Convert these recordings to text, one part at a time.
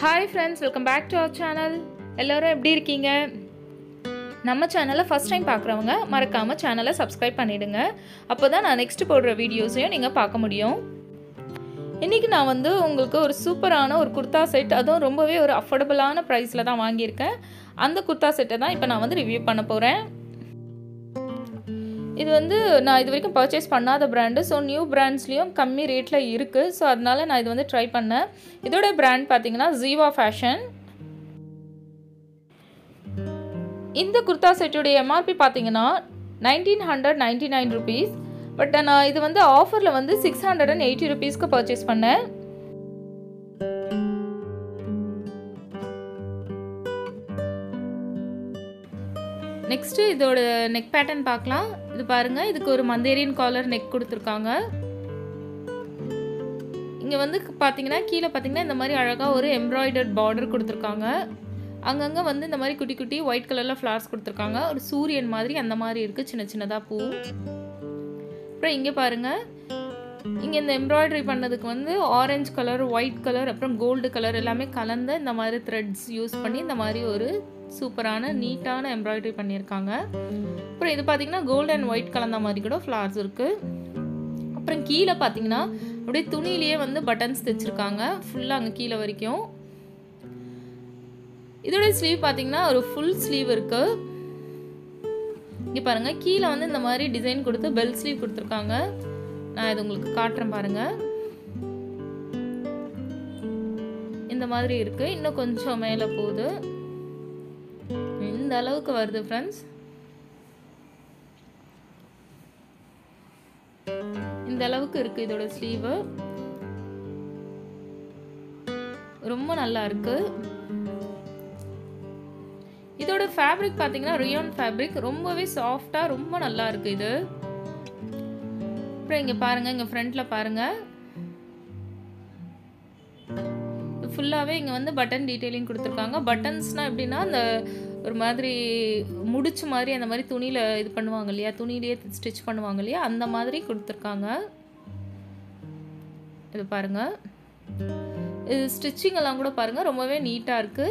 hi friends welcome back to our channel எல்லோரும் எப்படி இருக்கீங்க நம்ம சேனலை ஃபஸ்ட் டைம் பார்க்குறவங்க மறக்காமல் சேனலை சப்ஸ்கிரைப் பண்ணிவிடுங்க அப்போ தான் நான் நெக்ஸ்ட் போடுற வீடியோஸையும் நீங்கள் பார்க்க முடியும் இன்றைக்கி நான் வந்து உங்களுக்கு ஒரு சூப்பரான ஒரு குர்தா செட் அதுவும் ரொம்பவே ஒரு அஃபோர்டபுளான ப்ரைஸில் தான் வாங்கியிருக்கேன் அந்த குர்தா செட்டை தான் இப்போ நான் வந்து ரிவ்யூ பண்ண போகிறேன் இது வந்து நான் இது வரைக்கும் பர்ச்சேஸ் பண்ணாத பிராண்டு ஸோ நியூ பிராண்ட்ஸ்லேயும் கம்மி ரேட்டில் இருக்குது ஸோ அதனால நான் இது வந்து ட்ரை பண்ணேன் இதோட பிராண்ட் பார்த்தீங்கன்னா ஜீவா ஃபேஷன் இந்த குர்தா செட்டுடைய எம்ஆர்பி பார்த்தீங்கன்னா nineteen hundred ninety nine rupees but நான் இது வந்து ஆஃபரில் வந்து சிக்ஸ் ஹண்ட்ரட் அண்ட் எயிட்டி ருபீஸ்க்கு பர்ச்சேஸ் பண்ணேன் நெக்ஸ்ட்டு இதோட நெக் பேட்டர்ன் பார்க்கலாம் இது பாருங்கள் இதுக்கு ஒரு மந்தேரியன் காலர் நெக் கொடுத்துருக்காங்க இங்கே வந்து பார்த்தீங்கன்னா கீழே பார்த்தீங்கன்னா இந்த மாதிரி அழகாக ஒரு எம்ப்ராய்டர்ட் பார்டர் கொடுத்துருக்காங்க அங்கங்கே வந்து இந்த மாதிரி குட்டி குட்டி ஒயிட் கலரில் ஃப்ளவர்ஸ் கொடுத்துருக்காங்க ஒரு சூரியன் மாதிரி அந்த மாதிரி இருக்குது சின்ன சின்னதாக பூ அப்புறம் இங்கே பாருங்கள் இங்கே இந்த எம்ப்ராய்டரி பண்ணதுக்கு வந்து ஆரஞ்சு கலர் ஒயிட் கலர் அப்புறம் கோல்டு கலர் எல்லாமே கலந்த இந்த மாதிரி த்ரெட்ஸ் யூஸ் பண்ணி இந்த மாதிரி ஒரு சூப்பரான நீட்டான எம்ப்ராய்டரி பண்ணியிருக்காங்க அப்புறம் இது பார்த்தீங்கன்னா கோல்டு அண்ட் ஒயிட் கலந்த மாதிரி கூட ஃப்ளவர்ஸ் இருக்குது அப்புறம் கீழே பார்த்தீங்கன்னா அப்படியே துணியிலேயே வந்து பட்டன்ஸ் தைச்சிருக்காங்க ஃபுல்லாக அங்கே கீழே வரைக்கும் இதோட ஸ்லீவ் பார்த்தீங்கன்னா ஒரு ஃபுல் ஸ்லீவ் இருக்குது இங்கே பாருங்கள் கீழே வந்து இந்த மாதிரி டிசைன் கொடுத்து பெல் ஸ்லீவ் கொடுத்துருக்காங்க நான் இது உங்களுக்கு காட்டுறேன் பாருங்கள் இந்த மாதிரி இருக்குது இன்னும் கொஞ்சம் மேலே போகுது இந்த அளவுக்கு வருது ஃப்ரெண்ட்ஸ் இந்த அளவுக்கு இருக்குது இதோட ஸ்லீவு ரொம்ப நல்லா இருக்கு இதோட ஃபேப்ரிக் பார்த்தீங்கன்னா ரியான் ஃபேப்ரிக் ரொம்பவே சாஃப்டாக ரொம்ப நல்லா இருக்கு இது அப்புறம் இங்கே பாருங்க இங்கே ஃப்ரண்ட்டில் பாருங்க ஃபுல்லாகவே இங்கே வந்து பட்டன் டீட்டெயிலிங் கொடுத்துருக்காங்க பட்டன்ஸ்னால் எப்படின்னா அந்த ஒரு மாதிரி முடிச்சு மாதிரி அந்த மாதிரி துணியில் இது பண்ணுவாங்க இல்லையா துணியிலேயே ஸ்டிச் பண்ணுவாங்க இல்லையா அந்த மாதிரி கொடுத்துருக்காங்க இது பாருங்க இது ஸ்டிச்சிங் எல்லாம் கூட பாருங்க ரொம்பவே நீட்டாக இருக்கு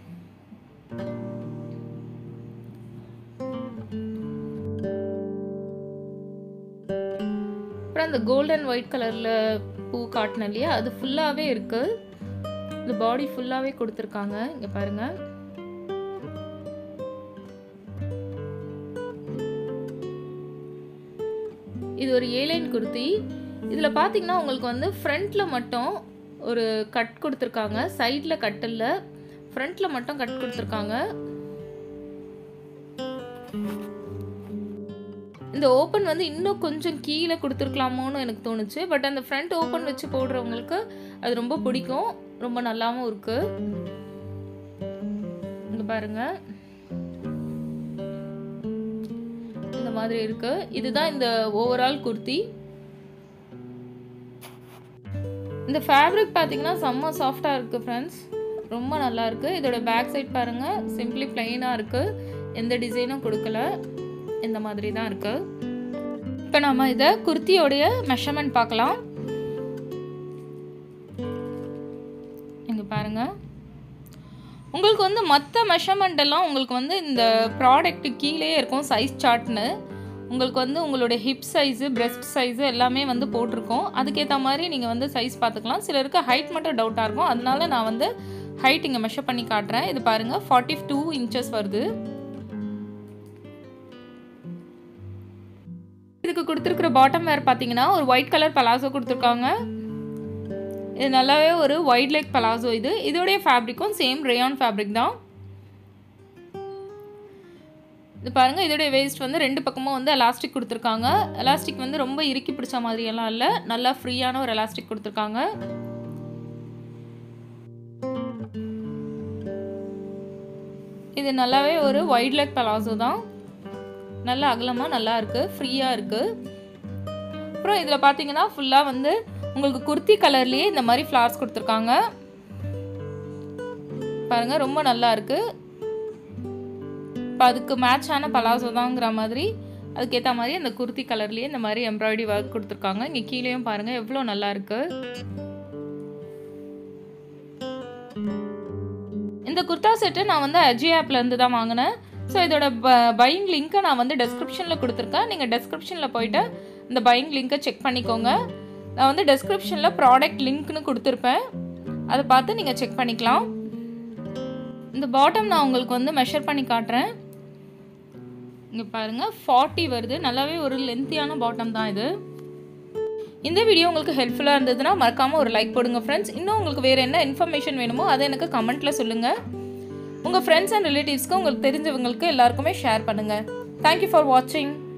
அப்புறம் அந்த கோல்டன் ஒயிட் கலரில் பூ காட்டின இல்லையா அது ஃபுல்லாகவே இருக்கு இந்த பாடி ஃபுல்லாகவே கொடுத்துருக்காங்க இங்கே பாருங்கள் இது ஒரு ஏலைன் குர்த்தி இதில் பார்த்தீங்கன்னா உங்களுக்கு வந்து ஃப்ரண்ட்டில் மட்டும் ஒரு கட் கொடுத்துருக்காங்க சைடில் கட் இல்லை ஃப்ரண்ட்டில் மட்டும் கட் கொடுத்துருக்காங்க இந்த ஓப்பன் வந்து இன்னும் கொஞ்சம் கீழே கொடுத்துருக்கலாமோன்னு எனக்கு தோணுச்சு பட் அந்த ஃப்ரண்ட் ஓப்பன் வச்சு போடுறவங்களுக்கு அது ரொம்ப பிடிக்கும் ரொம்ப நல்லாவும் இருக்கு இங்கே பாருங்க இந்த மாதிரி இருக்கு இதுதான் இந்த ஓவரால் குர்த்தி இந்த ஃபேப்ரிக் பார்த்தீங்கன்னா செம்ம சாஃப்டாக இருக்குது ஃப்ரெண்ட்ஸ் ரொம்ப நல்லா இருக்குது இதோட பேக் சைட் பாருங்கள் சிம்பிளி பிளெயினாக இருக்குது எந்த டிசைனும் கொடுக்கல இந்த மாதிரி தான் இருக்குது இப்போ நம்ம இதை குர்த்தியோடைய மெஷர்மெண்ட் பார்க்கலாம் இங்கே பாருங்கள் உங்களுக்கு வந்து மற்ற மெஷர்மெண்ட் எல்லாம் உங்களுக்கு வந்து இந்த ப்ராடக்ட் கீழே இருக்கும் சைஸ் சார்ட்னு உங்களுக்கு வந்து உங்களுடைய ஹிப் சைஸு பிரெஸ்ட் சைஸு எல்லாமே வந்து போட்டிருக்கோம் அதுக்கேற்ற மாதிரி நீங்கள் வந்து சைஸ் பார்த்துக்கலாம் சிலருக்கு ஹைட் மட்டும் டவுட்டாக இருக்கும் அதனால நான் வந்து ஹைட் இங்கே மெஷர் பண்ணி காட்டுறேன் இது பாருங்கள் ஃபார்ட்டி டூ இன்ச்சஸ் வருது இதுக்கு கொடுத்துருக்குற பாட்டம் வேர் பார்த்தீங்கன்னா ஒரு ஒயிட் கலர் பலாசோ கொடுத்துருக்காங்க இது நல்லாவே ஒரு ஒயிட் லெக் பலாசோ இது இதோடைய ஃபேப்ரிக்கும் சேம் ரேயான் ஃபேப்ரிக் தான் இது பாருங்கள் இதோடைய வேஸ்ட் வந்து ரெண்டு பக்கமும் வந்து எலாஸ்டிக் கொடுத்துருக்காங்க எலாஸ்டிக் வந்து ரொம்ப இறுக்கி பிடிச்ச மாதிரியெல்லாம் இல்லை நல்லா ஃப்ரீயான ஒரு எலாஸ்டிக் கொடுத்துருக்காங்க இது நல்லாவே ஒரு ஒயிட் லெக் பலாசோ தான் நல்லா அகலமாக நல்லா இருக்குது ஃப்ரீயாக இருக்குது அப்புறம் இதில் பார்த்தீங்கன்னா ஃபுல்லாக வந்து உங்களுக்கு குர்த்தி கலர்லேயே இந்த மாதிரி ஃப்ளார்ஸ் கொடுத்துருக்காங்க பாருங்கள் ரொம்ப நல்லா இருக்குது இப்போ அதுக்கு மேட்சான பலாசோ தாங்கிற மாதிரி அதுக்கேற்ற மாதிரி அந்த குர்த்தி கலர்லேயே இந்த மாதிரி எம்ப்ராய்டரி ஒர்க் கொடுத்துருக்காங்க இங்கே கீழேயும் பாருங்கள் எவ்வளோ நல்லா இருக்குது இந்த குர்தா செட்டு நான் வந்து அஜி ஆப்லேருந்து தான் வாங்கினேன் ஸோ இதோட ப பையிங் லிங்க்கை நான் வந்து டெஸ்கிரிப்ஷனில் கொடுத்துருக்கேன் நீங்கள் டெஸ்கிரிப்ஷனில் போயிட்டு இந்த பையிங் லிங்க்கை செக் பண்ணிக்கோங்க நான் வந்து டெஸ்கிரிப்ஷனில் ப்ராடக்ட் லிங்க்னு கொடுத்துருப்பேன் அதை பார்த்து நீங்கள் செக் பண்ணிக்கலாம் இந்த பாட்டம் நான் உங்களுக்கு வந்து மெஷர் பண்ணி காட்டுறேன் இங்கே பாருங்கள் ஃபார்ட்டி வருது நல்லாவே ஒரு லென்த்தியான பாட்டம் தான் இது இந்த வீடியோ உங்களுக்கு ஹெல்ப்ஃபுல்லாக இருந்ததுன்னா மறக்காமல் ஒரு லைக் போடுங்க ஃப்ரெண்ட்ஸ் இன்னும் உங்களுக்கு வேறு என்ன இன்ஃபர்மேஷன் வேணுமோ அதை எனக்கு கமெண்ட்டில் சொல்லுங்கள் உங்கள் ஃப்ரெண்ட்ஸ் அண்ட் ரிலேட்டிவ்ஸ்க்கு உங்களுக்கு தெரிஞ்சவங்களுக்கு எல்லாருக்குமே ஷேர் பண்ணுங்கள் தேங்க்யூ ஃபார் வாட்சிங்